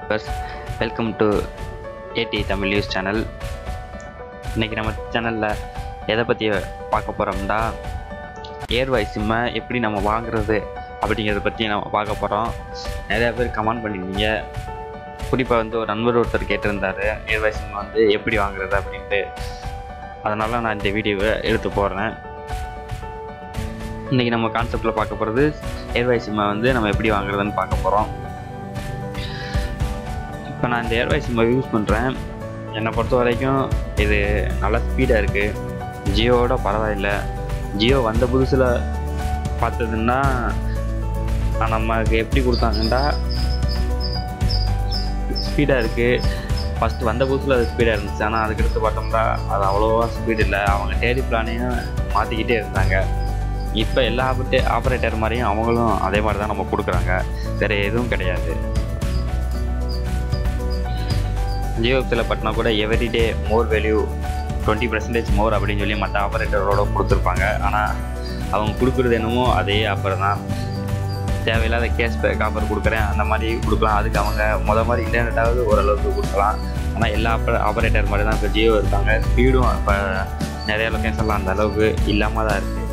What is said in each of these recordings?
bus welcome to AD Tamil news channel இன்றைக்கி நம்ம சேனலில் எதை பற்றி பார்க்க போகிறோம்னா ஏர்வாய் சிம்மை எப்படி நம்ம வாங்குறது அப்படிங்கிறத பற்றி நம்ம பார்க்க போகிறோம் நிறையா பேர் கமெண்ட் பண்ணியிருந்தீங்க குறிப்பாக வந்து ஒரு நண்பர் ஒருத்தர் கேட்டிருந்தார் ஏர்வாய் சிம்மை வந்து எப்படி வாங்குறது அப்படின்ட்டு அதனால் நான் இந்த வீடியோவை எடுத்து போடுறேன் இன்றைக்கி நம்ம கான்செப்டில் பார்க்க போகிறது ஏர்வாய் சிம்மை வந்து நம்ம எப்படி வாங்குறதுன்னு பார்க்க போகிறோம் இப்போ நான் இந்த ஏர்வாய் சிம்மை யூஸ் பண்ணுறேன் என்னை பொறுத்த வரைக்கும் இது நல்லா ஸ்பீடாக இருக்குது ஜியோவோட பரவாயில்ல ஜியோ வந்த புதுசில் பார்த்ததுன்னா நமக்கு எப்படி கொடுத்தாங்கன்னா ஸ்பீடாக இருக்குது ஃபஸ்ட்டு வந்த புதுசில் அது ஸ்பீடாக இருந்துச்சு ஆனால் அதுக்கடுத்து பார்த்தோம்னா அது அவ்வளோவா ஸ்பீடு இல்லை அவங்க டேரி பிளானையும் மாற்றிக்கிட்டே இருந்தாங்க இப்போ எல்லா ஆப்ரே ஆப்ரேட்டர் மாதிரியும் அவங்களும் அதே மாதிரி தான் நம்ம கொடுக்குறாங்க வேறு எதுவும் கிடையாது ஜியோத்தில் பட்டினா கூட everyday more value twenty percentage more அப்படின்னு சொல்லி மற்ற ஆப்ரேட்டரோட கொடுத்துருப்பாங்க ஆனால் அவங்க கொடுக்குறது என்னமோ அதே ஆஃபர் தான் தேவையில்லாத கேஷ் பேக் ஆஃபர் கொடுக்குறேன் அந்த மாதிரி கொடுக்கலாம் அதுக்கு அவங்க முத மாதிரி இன்டர்நெட்டாவது ஓரளவுக்கு கொடுக்கலாம் ஆனால் எல்லா ஆப்ப ஆப்ரேட்டர் மாதிரி தான் இப்போ ஜியோ இருக்காங்க ஸ்பீடும் இப்போ நிறைய லொக்கேஷன்லாம் அந்த அளவுக்கு இல்லாமல் தான் இருக்குது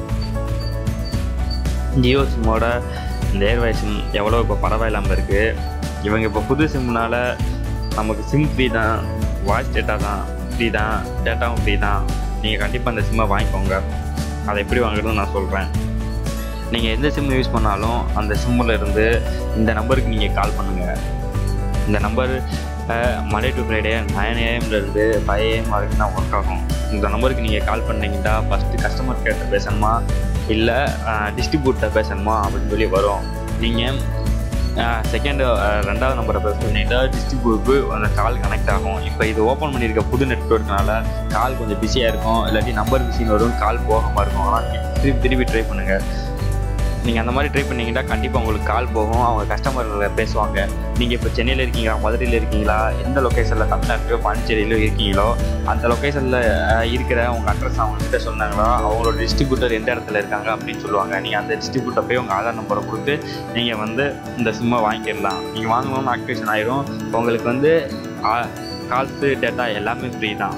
ஜியோ சிம்மோட இந்த ஏர்வாய் சிம் எவ்வளோ இப்போ பரவாயில்லாமல் இருக்குது இவங்க இப்போ புது சிம்னால நமக்கு சிம் ஃப்ரீ தான் வாய்ஸ் டேட்டா தான் ஃப்ரீ தான் டேட்டாவும் ஃப்ரீ தான் நீங்கள் கண்டிப்பாக அந்த சிம்மை வாங்கிக்கோங்க அதை எப்படி வாங்குறதுன்னு நான் சொல்கிறேன் நீங்கள் எந்த சிம் யூஸ் பண்ணாலும் அந்த சிம்மில் இருந்து இந்த நம்பருக்கு நீங்கள் கால் பண்ணுங்கள் இந்த number Monday to Friday nine ஏஎம்லேருந்து ஃபைவ் ஏஎம் வரைக்கும் தான் ஒர்க் ஆகும் இந்த நம்பருக்கு நீங்கள் கால் பண்ணீங்கன்னா ஃபஸ்ட்டு கஸ்டமர் கேர்ட்ட பேசணுமா இல்லை டிஸ்ட்ரிபியூட்டர் பேசணுமா அப்படின்னு சொல்லி வரும் நீங்கள் செகண்டு ரெண்டாவது நம்பரை ப்ரெஸ் பண்ணிவிட்டா டிஸ்ட்ரிபியூட்டருக்கு அந்த கால் கனெக்ட் ஆகும் இப்போ இது ஓப்பன் பண்ணியிருக்க புது நெட்ஒர்க்னால கால் கொஞ்சம் பிஸியாக இருக்கும் இல்லாட்டி நம்பர் பிஸின்னு வரும் கால் போகாமல் இருக்கும் ஆனால் திருப்பி திருப்பி ட்ரை பண்ணுங்கள் நீங்கள் அந்த மாதிரி ட்ரை பண்ணிங்கன்னா கண்டிப்பாக உங்களுக்கு கால் போகும் அவங்க கஸ்டமரில் பேசுவாங்க நீங்கள் இப்போ சென்னையில் இருக்கீங்களா மதுரையில் இருக்கீங்களா எந்த லொக்கேஷனில் தமிழ்நாட்டிலோ பாண்டிச்சேரியிலோ இருக்கீங்களோ அந்த லொக்கேஷனில் இருக்கிற உங்கள் அட்ரஸ் அவங்ககிட்ட சொன்னாங்களோ அவங்களோட டிஸ்ட்ரிபியூட்டர் எந்த இடத்துல இருக்காங்க அப்படின்னு சொல்லுவாங்க நீங்கள் அந்த டிஸ்ட்ரிபியூட்டர் போய் உங்கள் ஆதார் நம்பரை கொடுத்து நீங்கள் வந்து இந்த சிம்மை வாங்கிடலாம் நீங்கள் வாங்கணும்னு ஆக்டிவேஷன் ஆயிரும் உங்களுக்கு வந்து கால்ஸு டேட்டா எல்லாமே ஃப்ரீ தான்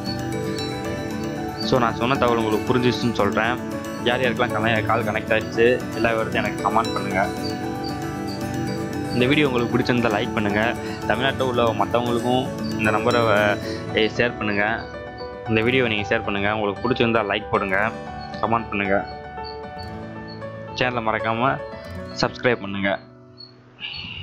ஸோ நான் சொன்ன தகவல் உங்களுக்கு புரிஞ்சிச்சுன்னு சொல்கிறேன் யார் யாருக்கெல்லாம் கன கால் கனெக்ட் ஆகிடுச்சு எல்லா விவரத்தையும் எனக்கு கமெண்ட் பண்ணுங்கள் இந்த வீடியோ உங்களுக்கு பிடிச்சிருந்தா லைக் பண்ணுங்கள் தமிழ்நாட்டில் உள்ள மற்றவங்களுக்கும் இந்த நம்பரை ஷேர் பண்ணுங்கள் இந்த வீடியோவை நீங்கள் ஷேர் பண்ணுங்கள் உங்களுக்கு பிடிச்சிருந்தா லைக் போடுங்க கமெண்ட் பண்ணுங்கள் சேனலை மறக்காமல் சப்ஸ்கிரைப் பண்ணுங்கள்